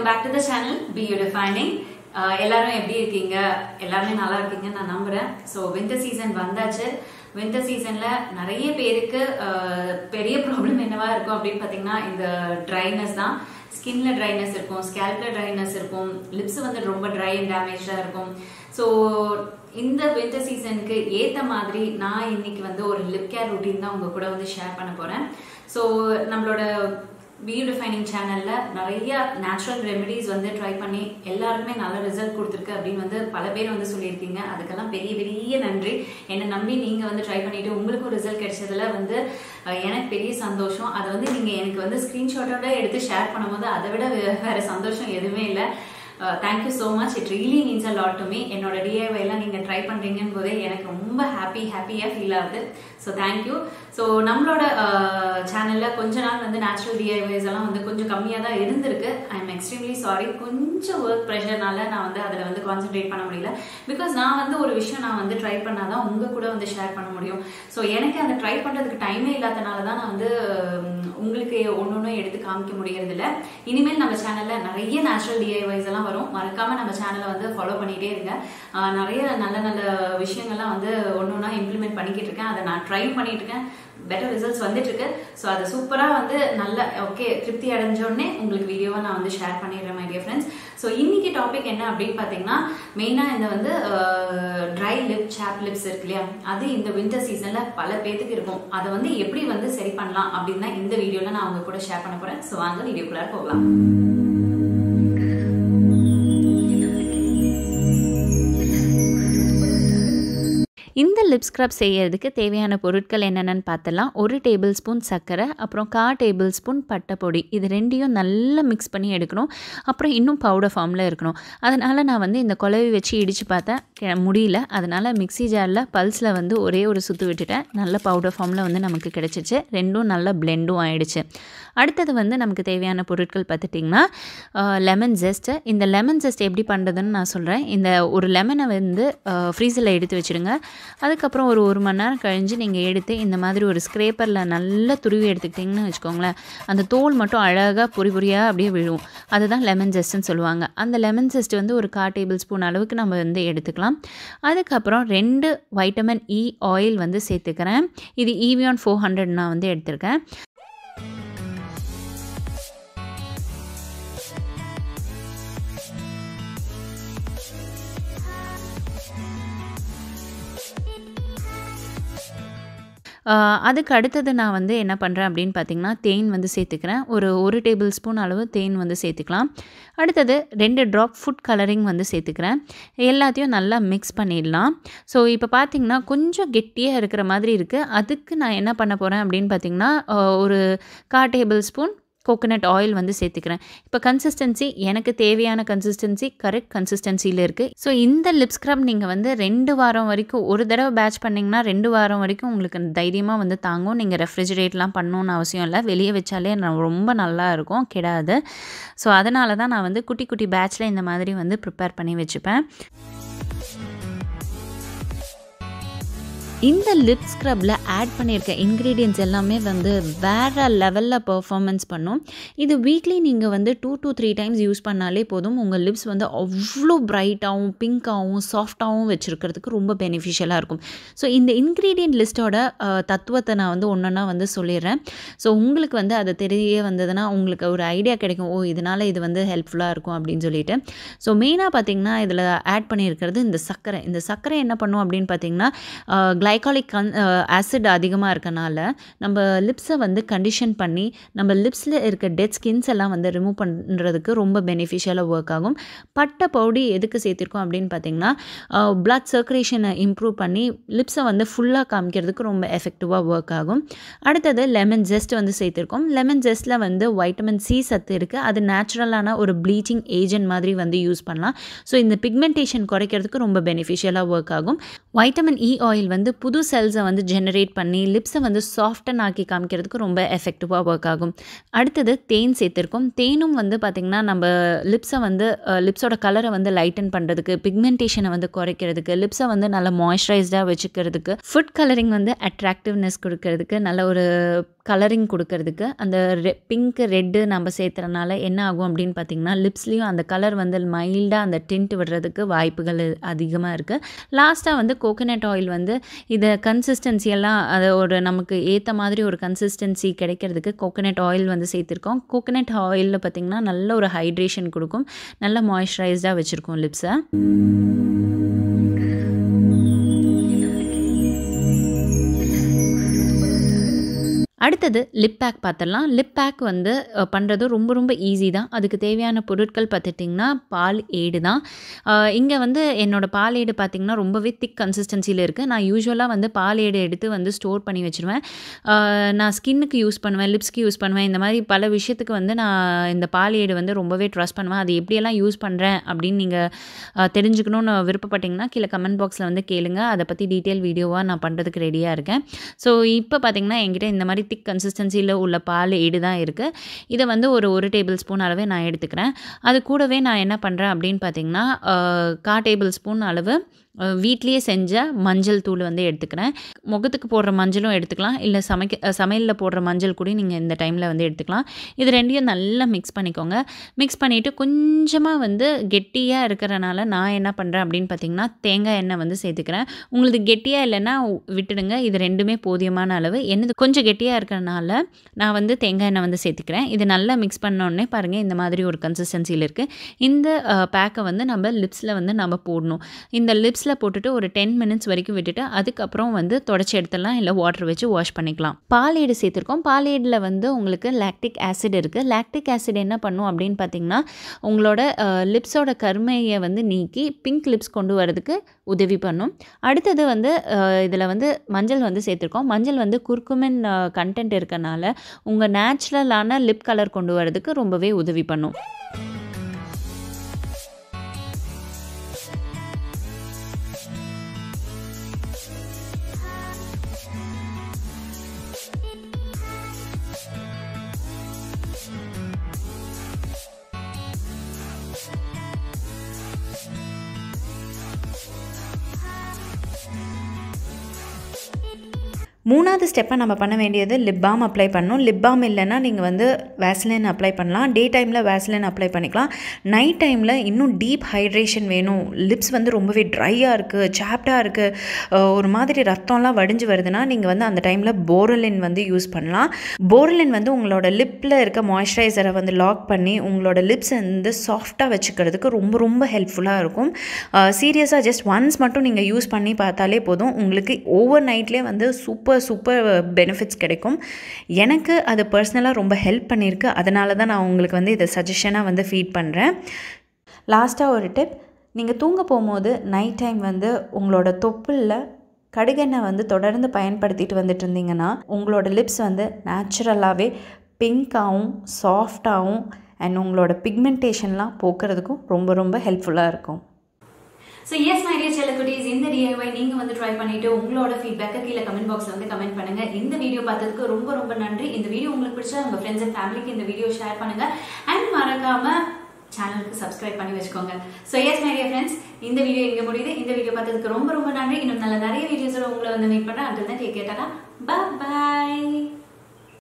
back to the channel be you defining எல்லாரும் எப்படி இருக்கீங்க எல்லாருமே நல்லா இருக்கீங்கன்னு நான் நம்புறேன் ஸோ வின்டர் சீசன் வந்தாச்சு வின்டர் சீசன்ல நிறைய பேருக்கு அஹ், பெரிய ப்ராப்ளம் என்னவா இருக்கும் அப்படின்னு பார்த்தீங்கன்னா இந்த ட்ரைனஸ் தான் ஸ்கின்ல ட்ரைனஸ் இருக்கும் ஸ்கேல்ப்ல ட்ரைனஸ் இருக்கும் லிப்ஸ் வந்து ரொம்ப ட்ரை அண்ட் டேமேஜா இருக்கும் ஸோ இந்த வின்டர் சீசனுக்கு ஏத்த மாதிரி நான் இன்னைக்கு வந்து ஒரு லிப் கேர் ரொட்டீன் தான் உங்க கூட வந்து ஷேர் பண்ண போறேன் ஸோ நம்மளோட பியூ டிஃபைனிங் சேனல்ல நிறைய நேச்சுரல் ரெமெடிஸ் வந்து ட்ரை பண்ணி எல்லாருக்குமே நல்ல ரிசல்ட் கொடுத்துருக்கு அப்படின்னு வந்து பல பேர் வந்து சொல்லியிருக்கீங்க அதுக்கெல்லாம் பெரிய பெரிய நன்றி என்னை நம்பி நீங்க வந்து ட்ரை பண்ணிட்டு உங்களுக்கும் ரிசல்ட் கிடைச்சதுல வந்து அஹ், எனக்கு பெரிய சந்தோஷம் அதை வந்து நீங்க எனக்கு வந்து ஸ்கிரீன்ஷாட்டோட எடுத்து ஷேர் பண்ணும்போது அதை விட வே- வேற சந்தோஷம் எதுவுமே இல்லை thank you so much it really means a lot to me என்னோட டிஐவை எல்லாம் நீங்கள் ட்ரை பண்ணுறீங்கன்னு போதே எனக்கு ரொம்ப ஹாப்பி ஹாப்பியாக ஃபீல் ஆகுது ஸோ தேங்க்யூ ஸோ நம்மளோட சேனலில் கொஞ்ச நாள் வந்து நேச்சுரல் டிஐவைஸ் எல்லாம் வந்து கொஞ்சம் கம்மியாக தான் இருந்திருக்கு ஐ எம் எக்ஸ்ட்ரீம்லி சாரி கொஞ்சம் ஒர்க் ப்ரெஷர்னால நான் வந்து அதில் வந்து கான்சென்ட்ரேட் பண்ண முடியல பிகாஸ் நான் வந்து ஒரு விஷயம் நான் வந்து ட்ரை பண்ணாதான் உங்கள் கூட வந்து ஷேர் பண்ண முடியும் ஸோ எனக்கு அந்த ட்ரை பண்ணுறதுக்கு டைமே இல்லாதனால தான் நான் வந்து உம், உங்களுக்கு ஒன்று ஒன்று எடுத்து காமிக்க முடியறது இல்ல இனிமேல் நம்ம சேனல்ல நிறைய நேச்சுரல் டிஐவைஸ் எல்லாம் வரும் மறக்காம நம்ம சேனலை வந்து ஃபாலோ பண்ணிட்டே இருங்க ஆஹ் நிறைய நல்ல நல்ல விஷயங்கள்லாம் வந்து ஒன்று ஒன்றா இம்ப்ளிமெண்ட் பண்ணிக்கிட்டு இருக்கேன் அதை நான் ட்ரை பண்ணிட்டு இருக்கேன் பெட்டர் ரிசல்ட்ஸ் வந்துட்டு இருக்கு ஸோ அதை சூப்பராக வந்து நல்ல ஓகே திருப்தி அடைஞ்சோடனே உங்களுக்கு வீடியோவை நான் வந்து ஷேர் பண்ணிடுறேன் மை டியர் ஃப்ரெண்ட்ஸ் ஸோ இன்னைக்கு டாபிக் என்ன அப்படின்னு பார்த்தீங்கன்னா மெயினாக இந்த வந்து ட்ரை லிப் சாப் லிப்ஸ் இருக்கு இல்லையா அது இந்த வின்டர் சீசனில் பல பேத்துக்கு இருக்கும் அதை வந்து எப்படி வந்து சரி பண்ணலாம் அப்படின்னு தான் இந்த வீடியோவில் நான் உங்க கூட ஷேர் பண்ண போகிறேன் ஸோ வாங்க வீடியோக்குள்ளார போகலாம் இந்த லிப் ஸ்க்ரப் செய்யறதுக்கு தேவையான பொருட்கள் என்னென்னு பார்த்தலாம் ஒரு டேபிள் ஸ்பூன் சர்க்கரை அப்புறம் கா டேபிள் ஸ்பூன் பட்டைப்பொடி இது ரெண்டையும் நல்லா மிக்ஸ் பண்ணி எடுக்கணும் அப்புறம் இன்னும் பவுடர் ஃபார்மில் இருக்கணும் அதனால் நான் வந்து இந்த குழவி வச்சு இடித்து பார்த்தேன் கெ- முடியல அதனால் மிக்ஸி ஜாரில் பல்ஸில் வந்து ஒரே ஒரு சுற்று விட்டுட்டேன் நல்ல பவுடர் ஃபார்மில் வந்து நமக்கு கிடச்சிச்சு ரெண்டும் நல்ல பிளெண்டும் ஆயிடுச்சு அடுத்தது வந்து நமக்கு தேவையான பொருட்கள் பார்த்துட்டிங்கன்னா லெமன் ஜெஸ்ட்டு இந்த லெமன் ஜெஸ்ட் எப்படி பண்ணுறதுன்னு நான் சொல்கிறேன் இந்த ஒரு லெமனை வந்து ஃப்ரீசரில் எடுத்து வச்சுடுங்க அதுக்கப்புறம் ஒரு ஒரு மணி நேரம் கழிஞ்சு நீங்கள் எடுத்து இந்த மாதிரி ஒரு ஸ்க்ரேப்பரில் நல்லா துருவி எடுத்துக்கிட்டிங்கன்னு வச்சுக்கோங்களேன் அந்த தோல் மட்டும் அழகாக பொறி பொரியாக அப்படியே விழும் அதுதான் லெமன் ஜெஸ்ட்னு சொல்லுவாங்க அந்த லெமன் ஜெஸ்ட் வந்து ஒரு கா டேபிள் ஸ்பூன் அளவுக்கு நம்ம வந்து எடுத்துக்கலாம் அதுக்கப்புறம் ரெண்டு வைட்டமின் இ ஆயில் வந்து சேர்த்துக்கிறேன் இது ஈவியான் ஃபோர் ஹண்ட்ரட் நான் வந்து எடுத்திருக்கேன் ஆஹ் அதுக்கு அடுத்தது நான் வந்து என்ன பண்ணுறேன் அப்படின்னு பார்த்தீங்கன்னா தேன் வந்து சேர்த்துக்கிறேன் ஒரு ஒரு டேபிள் ஸ்பூன் அளவு தேன் வந்து சேர்த்துக்கலாம் அடுத்தது ரெண்டு ட்ராப் ஃபுட் கலரிங் வந்து சேர்த்துக்கிறேன் எல்லாத்தையும் நல்லா மிக்ஸ் பண்ணிடலாம் ஸோ இப்போ பார்த்தீங்கன்னா கொஞ்சம் கெட்டியாக இருக்கிற மாதிரி இருக்குது அதுக்கு நான் என்ன பண்ண போகிறேன் அப்படின்னு பார்த்தீங்கன்னா ஆஹ் ஒரு கா டேபிள் ஸ்பூன் கோகனட் ஆயில் வந்து சேர்த்துக்கிறேன் இப்போ கன்சிஸ்டன்சி எனக்கு தேவையான கன்சிஸ்டன்சி கரெக்ட் கன்சிஸ்டன்சியில் இருக்குது ஸோ இந்த லிப் ஸ்க்ரப் நீங்கள் வந்து ரெண்டு வாரம் வரைக்கும் ஒரு தடவை பேட்ச் பண்ணிங்கன்னா ரெண்டு வாரம் வரைக்கும் உங்களுக்கு தைரியமாக வந்து தாங்கும் நீங்கள் ரெஃப்ரிஜரேட்லாம் பண்ணணும்னு அவசியம் இல்லை வெளியே வச்சாலே ந- ரொம்ப நல்லா இருக்கும் கெடாது ஸோ அதனால தான் நான் வந்து குட்டி குட்டி பேட்ச்சில் இந்த மாதிரி வந்து ப்ரிப்பேர் பண்ணி வச்சுப்பேன் இந்த லிப் ஸ்க்ரப்பில் ஆட் பண்ணியிருக்க இன்க்ரீடியன்ட்ஸ் எல்லாமே வந்து வேறு லெவலில் பெர்ஃபார்மன்ஸ் பண்ணும் இது வீக்லி நீங்கள் வந்து two to three times use பண்ணாலே போதும் உங்கள் லிப்ஸ் வந்து அவ்வளோ பிரைட்டாகவும் பிங்க்காகவும் சாஃப்டாகவும் வச்சுருக்கிறதுக்கு ரொம்ப பெனிஃபிஷியலாக இருக்கும் ஸோ இந்த இன்க்ரீடியன்ட் லிஸ்ட்டோட தத்துவத்தை நான் வந்து ஒன்றா வந்து சொல்லிடுறேன் ஸோ உங்களுக்கு வந்து அது தெரிய வந்ததுன்னா உங்களுக்கு ஒரு ஐடியா கிடைக்கும் ஓ இதனால் இது வந்து ஹெல்ப்ஃபுல்லாக இருக்கும் அப்படின்னு சொல்லிட்டு ஸோ மெயினாக பார்த்தீங்கன்னா இதில் ஆட் பண்ணியிருக்கிறது இந்த சர்க்கரை இந்த சர்க்கரை என்ன பண்ணும் அப்படின்னு பார்த்தீங்கன்னா கிளைகாலிக் கன் ஆசிட் அதிகமாக இருக்கனால நம்ம லிப்ஸை வந்து கண்டிஷன் பண்ணி நம்ம லிப்ஸில் இருக்க டெட் ஸ்கின்ஸ் எல்லாம் வந்து ரிமூவ் பண்ணுறதுக்கு ரொம்ப பெனிஃபிஷியலாக ஒர்க் ஆகும் பட்டை பவுடி எதுக்கு சேர்த்திருக்கோம் அப்படின்னு பார்த்தீங்கன்னா பிளட் சர்க்குலேஷனை இம்ப்ரூவ் பண்ணி லிப்ஸை வந்து ஃபுல்லாக காமிக்கிறதுக்கு ரொம்ப எஃபெக்டிவாக ஒர்க் ஆகும் அடுத்தது லெமன் ஜெஸ்ட் வந்து சேர்த்திருக்கோம் லெமன் ஜெஸ்ட்டில் வந்து வைட்டமின் சி சத்து இருக்குது அது நேச்சுரலான ஒரு ப்ளீச்சிங் ஏஜென்ட் மாதிரி வந்து யூஸ் பண்ணலாம் ஸோ இந்த பிக்மெண்டேஷன் குறைக்கிறதுக்கு ரொம்ப பெனிஃபிஷியலாக ஒர்க் ஆகும் வைட்டமின் இ ஆயில் வந்து புது செல்ஸை வந்து ஜெனரேட் பண்ணி லிப்ஸை வந்து சாஃப்டன் ஆக்கி காமிக்கிறதுக்கு ரொம்ப எஃபெக்டிவாக ஒர்க் ஆகும் அடுத்தது தேன் சேர்த்துருக்கோம் தேனும் வந்து பார்த்திங்கன்னா நம்ம லிப்ஸை வந்து லிப்ஸோட கலரை வந்து லைட்டன் பண்ணுறதுக்கு பிக்மெண்டேஷனை வந்து குறைக்கிறதுக்கு லிப்ஸை வந்து நல்லா மாய்ஸ்சரைஸ்டாக வச்சுக்கிறதுக்கு ஃபுட் கலரிங் வந்து அட்ராக்டிவ்னஸ் கொடுக்கறதுக்கு நல்ல ஒரு கலரிங் கொடுக்கறதுக்கு அந்த ரெ பிங்க் ரெட்டு நம்ம சேர்த்துறனால என்ன ஆகும் அப்படின்னு பார்த்தீங்கன்னா லிப்ஸ்லேயும் அந்த கலர் வந்து மைல்டாக அந்த டிண்ட் விடுறதுக்கு வாய்ப்புகள் அதிகமாக இருக்குது லாஸ்ட்டாக வந்து கோகோனட் ஆயில் வந்து இதை கன்சிஸ்டன்சி எல்லாம் அதை ஒரு நமக்கு ஏற்ற மாதிரி ஒரு கன்சிஸ்டன்சி கிடைக்கிறதுக்கு கோகோனட் ஆயில் வந்து சேர்த்துருக்கோம் கோகோனட் ஆயிலில் பார்த்திங்கன்னா நல்ல ஒரு ஹைட்ரேஷன் கொடுக்கும் நல்ல மாய்ஸ்சரைஸ்டாக வச்சுருக்கோம் லிப்ஸை அடுத்தது லிப் பேக் பார்த்துடலாம் லிப் பேக் வந்து பண்ணுறது ரொம்ப ரொம்ப ஈஸி தான் அதுக்கு தேவையான பொருட்கள் பார்த்துட்டிங்கன்னா பால் ஏடு தான் இங்கே வந்து என்னோடய பால் ஏடு பார்த்திங்கன்னா ரொம்பவே திக் கன்சிஸ்டன்சியில் இருக்குது நான் யூஸ்வலாக வந்து பால் ஏடு எடுத்து வந்து ஸ்டோர் பண்ணி வச்சுருவேன் நான் ஸ்கின்னுக்கு யூஸ் பண்ணுவேன் லிப்ஸ்க்கு யூஸ் பண்ணுவேன் இந்த மாதிரி பல விஷயத்துக்கு வந்து நான் இந்த பால் ஏடு வந்து ரொம்பவே ட்ரஸ்ட் பண்ணுவேன் அது எப்படியெல்லாம் யூஸ் பண்ணுறேன் அப்படின்னு நீங்கள் தெரிஞ்சுக்கணுன்னு விருப்பப்பட்டிங்கன்னா கீழே கமெண்ட் பாக்ஸில் வந்து கேளுங்க அதை பற்றி டீட்டெயில் வீடியோவாக நான் பண்ணுறதுக்கு ரெடியாக இருக்கேன் ஸோ இப்போ பார்த்திங்கன்னா என்கிட்ட இந்த மாதிரி திக் கன்சிஸ்டன்சியில் உள்ள பால் ஏடு தான் இருக்குது இதை வந்து ஒரு ஒரு டேபிள் ஸ்பூன் அளவே நான் எடுத்துக்கிறேன் அது கூடவே நான் என்ன பண்ணுறேன் அப்படின்னு பார்த்தீங்கன்னா கா டேபிள் ஸ்பூன் அளவு வீட்லேயே செஞ்ச மஞ்சள் தூள் வந்து எடுத்துக்கிறேன் முகத்துக்கு போடுற மஞ்சளும் எடுத்துக்கலாம் இல்லை சமைக்க சமையலில் போடுற மஞ்சள் கூட நீங்கள் இந்த டைமில் வந்து எடுத்துக்கலாம் இது ரெண்டையும் நல்லா மிக்ஸ் பண்ணிக்கோங்க மிக்ஸ் பண்ணிவிட்டு கொஞ்சமாக வந்து கெட்டியாக இருக்கிறனால நான் என்ன பண்ணுறேன் அப்படின்னு பார்த்தீங்கன்னா தேங்காய் எண்ணெய் வந்து சேர்த்துக்கிறேன் உங்களுக்கு கெட்டியாக இல்லைன்னா விட்டுடுங்க இது ரெண்டுமே போதியமான அளவு என்னது கொஞ்சம் கெட்டியாக இருக்கிறனால நான் வந்து தேங்காய் எண்ணெய் வந்து சேர்த்துக்கிறேன் இது நல்லா மிக்ஸ் பண்ணோடனே பாருங்கள் இந்த மாதிரி ஒரு கன்சிஸ்டன்சியில் இருக்குது இந்த பேக்கை வந்து நம்ம லிப்ஸில் வந்து நம்ம போடணும் இந்த லிப்ஸ் லிப்ஸில் போட்டுட்டு ஒரு டென் மினிட்ஸ் வரைக்கும் விட்டுட்டு அதுக்கப்புறம் வந்து தொடச்சி எடுத்துடலாம் இல்லை வாட்டர் வச்சு வாஷ் பண்ணிக்கலாம் பாலேடு சேர்த்துருக்கோம் பாலேடில் வந்து உங்களுக்கு லாக்டிக் ஆசிட் இருக்குது லாக்டிக் ஆசிட் என்ன பண்ணும் அப்படின்னு பார்த்தீங்கன்னா உங்களோட லிப்ஸோட கருமையை வந்து நீக்கி பிங்க் லிப்ஸ் கொண்டு வரதுக்கு உதவி பண்ணும் அடுத்தது வந்து இதில் வந்து மஞ்சள் வந்து சேர்த்துருக்கோம் மஞ்சள் வந்து குர்குமின் கண்டென்ட் இருக்கனால உங்கள் நேச்சுரலான லிப் கலர் கொண்டு வரதுக்கு ரொம்பவே உதவி பண்ணும் மூணாவது ஸ்டெப்பை நம்ம பண்ண வேண்டியது லிப் பாம் அப்ளை பண்ணணும் லிப் பாம் இல்லைன்னா நீங்கள் வந்து வேஸ்லின் அப்ளை பண்ணலாம் டே டைமில் வேஸ்லின் அப்ளை பண்ணிக்கலாம் நைட் டைமில் இன்னும் டீப் ஹைட்ரேஷன் வேணும் லிப்ஸ் வந்து ரொம்பவே ட்ரையாக இருக்குது சாப்டாக இருக்குது ஒரு மாதிரி ரத்தம்லாம் வடிஞ்சு வருதுன்னா நீங்கள் வந்து அந்த டைமில் போரலின் வந்து யூஸ் பண்ணலாம் போரலின் வந்து உங்களோட லிப்பில் இருக்க மாய்ஸ்சரைசரை வந்து லாக் பண்ணி உங்களோட லிப்ஸ் வந்து சாஃப்டாக வச்சுக்கிறதுக்கு ரொம்ப ரொம்ப ஹெல்ப்ஃபுல்லாக இருக்கும் சீரியஸாக ஜஸ்ட் ஒன்ஸ் மட்டும் நீங்கள் யூஸ் பண்ணி பார்த்தாலே போதும் உங்களுக்கு ஓவர் நைட்லேயே வந்து சூப்பர் சூப்பர் பெனிஃபிட்ஸ் கிடைக்கும் எனக்கு அது பர்சனலாக ரொம்ப ஹெல்ப் பண்ணியிருக்கு அதனால தான் நான் உங்களுக்கு வந்து இதை சஜஷனாக வந்து ஃபீட் பண்ணுறேன் லாஸ்ட்டாக ஒரு டிப் நீங்கள் தூங்க போகும்போது நைட் டைம் வந்து உங்களோட தொப்புளில் கடுகெண்ணெய் வந்து தொடர்ந்து பயன்படுத்திட்டு வந்துட்டு இருந்தீங்கன்னா உங்களோட லிப்ஸ் வந்து நேச்சுரலாகவே பிங்க்காகவும் சாஃப்டாகவும் அண்ட் உங்களோட பிக்மெண்டேஷன்லாம் போக்குறதுக்கும் ரொம்ப ரொம்ப ஹெல்ப்ஃபுல்லாக இருக்கும் ஸோ எஸ் மை டியர் செல்லக்குட்டீஸ் இந்த டிஐஒய் நீங்க வந்து ட்ரை பண்ணிட்டு உங்களோட ஃபீட்பேக்கை கீழே கமெண்ட் பாக்ஸ்ல வந்து கமெண்ட் பண்ணுங்க இந்த வீடியோ பார்த்ததுக்கு ரொம்ப ரொம்ப நன்றி இந்த வீடியோ உங்களுக்கு பிடிச்சா உங்க ஃப்ரெண்ட்ஸ் அண்ட் ஃபேமிலிக்கு இந்த வீடியோ ஷேர் பண்ணுங்க அண்ட் மறக்காம சேனலுக்கு சப்ஸ்கிரைப் பண்ணி வச்சுக்கோங்க so yes my dear friends இந்த வீடியோ இங்க முடியுது இந்த வீடியோ பார்த்ததுக்கு ரொம்ப ரொம்ப நன்றி இன்னும் நல்ல நிறைய வீடியோஸோட உங்களை வந்து மீட் பண்றேன் அண்ட் தான் டேக் கேட்டா பாய்